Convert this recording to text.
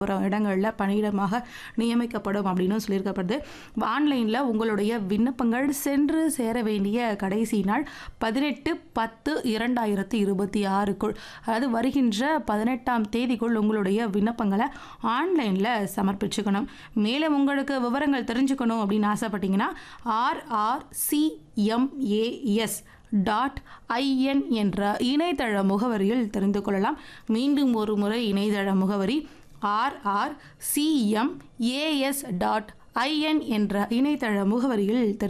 ஒரு இடங்களில் பணியிடமாக நியமிக்கப்படும் அப்படின்னு சொல்லியிருக்கப்படுது ஆன்லைனில் உங்களுடைய விண்ணப்பங்கள் சென்று சேர வேண்டிய கடைசி நாள் பதினெட்டு பத்து இரண்டாயிரத்தி இருபத்தி ஆறுக்குள் அதாவது வருகின்ற பதினெட்டாம் தேதிக்குள் உங்களுடைய விண்ணப்பங்களை ஆன்லைனில் சமர்ப்பிச்சுக்கணும் மேலும் உங்களுக்கு விவரங்கள் தெரிஞ்சுக்கணும் அப்படின்னு ஆசைப்பட்டீங்கன்னா ஆர்ஆர்சிஎம்ஏஎஸ் டாட் ஐஎன் என்ற இணையதள முகவரியில் தெரிந்து கொள்ளலாம் மீண்டும் ஒரு முறை இணையதள முகவரி ஆர்ஆர்சிஎம்ஏஎஸ் டாட் ஐஎன் என்ற இணையதள முகவரியில் தெரிந்து